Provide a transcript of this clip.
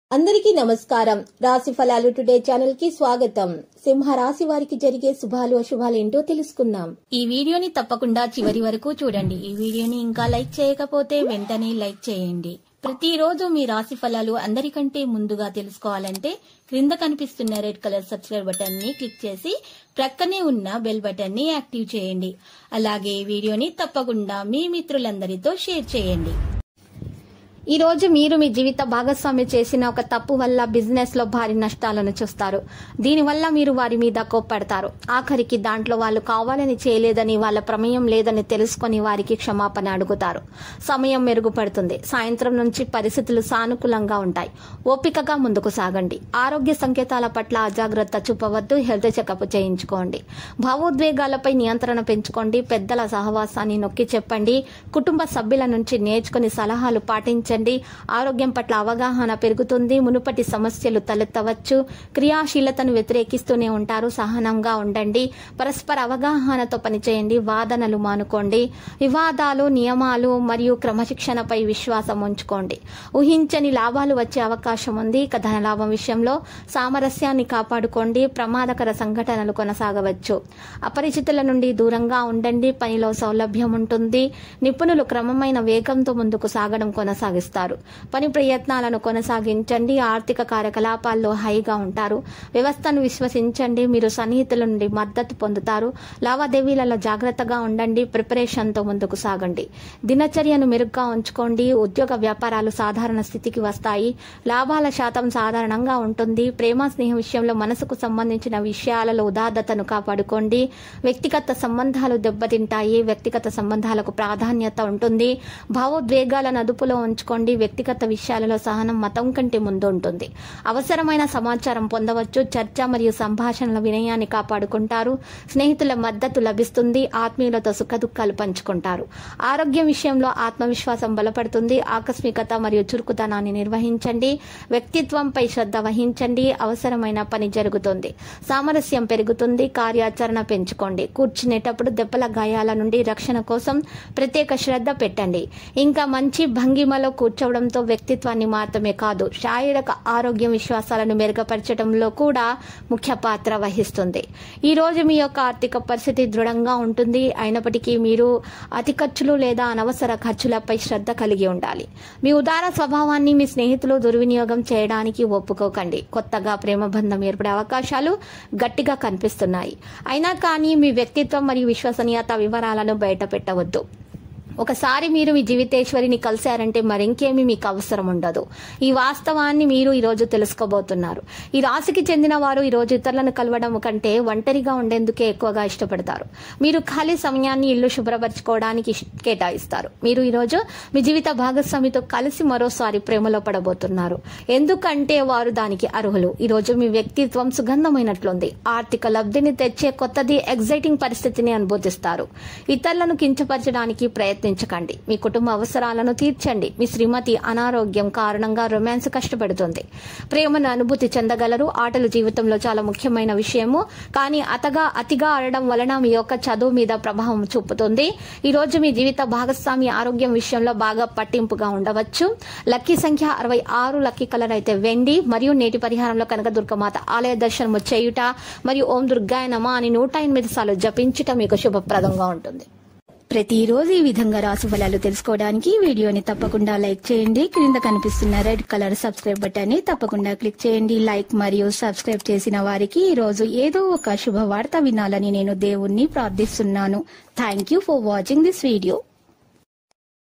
అందరికీ నమస్కారం రాశి ఫలాలు టుడే ఛానల్ కి స్వాగతం సింహ రాశి వారికి జరిగే శుభాలు అశుభాలు ఏంటో తెలుసుకుందాం ఈ వీడియోని తప్పకుండా చివరి వరకు చూడండి ఈ వీడియోని ఇంకా లైక్ చేయకపోతే వెంటనే లైక్ చేయండి ప్రతిరోజు మీ రాశి ఫలాలు అందరికంటే ముందుగా తెలుసుకోవాలంటే క్రింద కనిపిస్తున్న రెడ్ కలర్ సబ్స్క్రైబ్ బటన్ ని క్లిక్ చేసి ప్రక్కనే ఉన్న బెల్ బటన్ ని యాక్టివ్ చేయండి అలాగే ఈ వీడియోని తప్పకుండా మీ మిత్రులందరితో షేర్ చేయండి ఈ రోజు మీరు మీ జీవిత భాగస్వామి చేసిన ఒక తప్పు వల్ల బిజినెస్ లో భారీ నష్టాలను చూస్తారు దీనివల్ల మీరు వారి మీద కోప్పడతారు ఆఖరికి దాంట్లో వాళ్ళు కావాలని చేయలేదని వాళ్ళ ప్రమేయం లేదని తెలుసుకొని వారికి క్షమాపణ అడుగుతారు సమయం మెరుగుపడుతుంది సాయంత్రం నుంచి పరిస్థితులు సానుకూలంగా ఉంటాయి ఓపికగా ముందుకు సాగండి ఆరోగ్య సంకేతాల పట్ల అజాగ్రత్త చూపవద్దు హెల్త్ చెకప్ చేయించుకోండి భావోద్వేగాలపై నియంత్రణ పెంచుకోండి పెద్దల సహవాసాన్ని నొక్కి చెప్పండి కుటుంబ సభ్యుల నుంచి నేర్చుకుని సలహాలు పాటించండి ఆరోగ్యం పట్ల అవగాహన పెరుగుతుంది మునుపటి సమస్యలు తలెత్తవచ్చు క్రియాశీలతను వ్యతిరేకిస్తూనే ఉంటారు సహనంగా ఉండండి పరస్పర అవగాహనతో పనిచేయండి వాదనలు మానుకోండి వివాదాలు నియమాలు మరియు క్రమశిక్షణపై విశ్వాసం ఉంచుకోండి ఊహించని లాభాలు వచ్చే అవకాశం ఉంది ఇక ధన లాభం విషయంలో సామరస్యాన్ని కాపాడుకోండి ప్రమాదకర సంఘటనలు కొనసాగవచ్చు అపరిచితుల నుండి దూరంగా ఉండండి పనిలో సౌలభ్యం ఉంటుంది నిపుణులు క్రమమైన వేగంతో ముందుకు సాగడం కొనసాగిస్తారు పని ప్రయత్నాలను కొనసాగించండి ఆర్థిక కార్యకలాపాల్లో హైగా ఉంటారు వ్యవస్థను విశ్వసించండి మీరు సన్నిహితుల నుండి మద్దతు పొందుతారు లావాదేవీలలో జాగ్రత్తగా ఉండండి ప్రిపరేషన్తో ముందుకు సాగండి దినచర్యను మెరుగ్గా ఉంచుకోండి ఉద్యోగ వ్యాపారాలు సాధారణ స్థితికి వస్తాయి లాభాల శాతం సాధారణంగా ఉంటుంది ప్రేమ స్నేహం విషయంలో మనసుకు సంబంధించిన విషయాలలో ఉదాత్తతను కాపాడుకోండి వ్యక్తిగత సంబంధాలు దెబ్బతింటాయి వ్యక్తిగత సంబంధాలకు ప్రాధాన్యత ఉంటుంది భావోద్వేగాలను అదుపులో ఉంచుకోండి వ్యక్తిగత విషయాలలో సహనం మతం కంటే ముందు ఉంటుంది అవసరమైన సమాచారం పొందవచ్చు చర్చ మరియు సంభాషణల వినయాన్ని కాపాడుకుంటారు స్నేహితుల మద్దతు లభిస్తుంది ఆత్మీయులతో సుఖదుఖాలు పంచుకుంటారు ఆరోగ్యం విషయంలో ఆత్మవిశ్వాసం బలపడుతుంది ఆకస్మికత మరియు చురుకుతనాన్ని నిర్వహించండి వ్యక్తిత్వంపై శ్రద్ధ వహించండి అవసరమైన పని జరుగుతుంది సామరస్యం పెరుగుతుంది కార్యాచరణ పెంచుకోండి కూర్చునేటప్పుడు దెబ్బల గాయాల నుండి రక్షణ కోసం ప్రత్యేక శ్రద్ధ పెట్టండి ఇంకా మంచి భంగిమలో కూర్చోవడంతో వ్యక్తిత్వాన్ని మాత్రమే కాదు శారీరక ఆరోగ్యం విశ్వాసాలను మెరుగుపరచడంలో కూడా ముఖ్య పాత్ర వహిస్తుంది ఈ రోజు మీ యొక్క ఆర్థిక పరిస్థితి దృఢంగా ఉంటుంది అయినప్పటికీ మీరు అతి ఖర్చులు లేదా అనవసర ఖర్చులపై శ్రద్ధ కలిగి ఉండాలి మీ ఉదార స్వభావాన్ని మీ స్నేహితులు దుర్వినియోగం చేయడానికి ఒప్పుకోకండి కొత్తగా ప్రేమ బంధం ఏర్పడే అవకాశాలు గట్టిగా కనిపిస్తున్నాయి అయినా కానీ మీ వ్యక్తిత్వం మరియు విశ్వసనీయత వివరాలను బయట పెట్టవద్దు ఒకసారి మీరు మీ జీవితేశ్వరిని కలిశారంటే మరింకేమీ మీకు అవసరం ఉండదు ఈ వాస్తవాన్ని మీరు ఈరోజు తెలుసుకోబోతున్నారు ఈ రాశికి చెందిన వారు ఈరోజు ఇతరులను కలవడం కంటే ఒంటరిగా ఉండేందుకే ఎక్కువగా ఇష్టపడతారు మీరు ఖాళీ సమయాన్ని ఇల్లు శుభ్రపరచుకోవడానికి ఇష్- కేటాయిస్తారు మీరు ఈరోజు మీ జీవిత భాగస్వామితో కలిసి మరోసారి ప్రేమలో పడబోతున్నారు ఎందుకంటే వారు దానికి అర్హులు ఈరోజు మీ వ్యక్తిత్వం సుగంధమైనట్లుంది ఆర్థిక లబ్ధిని తెచ్చే కొత్తది ఎగ్జైటింగ్ పరిస్థితిని అనుభూతిస్తారు ఇతరులను కించపరచడానికి ప్రయత్నించకండి మీ కుటుంబ అవసరాలను తీర్చండి మీ శ్రీమతి అనారోగ్యం కారణంగా రొమాన్స్ కష్టపడుతుంది ప్రేమను అనుభూతి చెందగలరు ఆటలు జీవితంలో చాలా ముఖ్యమైన విషయము కానీ అతగా అతిగా ఆడడం వలన మీ యొక్క చదువు మీద ప్రభావం చూపుతుంది ఈ రోజు మీ జీవిత భాగస్వామి ఆరోగ్యం విషయంలో బాగా పట్టింపుగా ఉండవచ్చు లక్కీ సంఖ్య అరవై ఆరు లక్కీ కలర్ అయితే వెండి మరియు నేటి పరిహారంలో కనక దుర్గమాత ఆలయ దర్శనము చేయుట మరియు ఓం దుర్గాయ నమ అని నూట ఎనిమిది సార్లు జపించుట మీకు శుభప్రదంగా ఉంటుంది ప్రతిరోజు ఈ విధంగా రాశి ఫలాలు తెలుసుకోవడానికి ఈ వీడియోని తప్పకుండా లైక్ చేయండి క్రింద కనిపిస్తున్న రెడ్ కలర్ సబ్స్క్రైబ్ బటన్ ని తప్పకుండా క్లిక్ చేయండి లైక్ మరియు సబ్స్క్రైబ్ చేసిన వారికి ఈ రోజు ఏదో ఒక శుభవార్త వినాలని నేను దేవుణ్ణి ప్రార్థిస్తున్నాను thank you for watching this video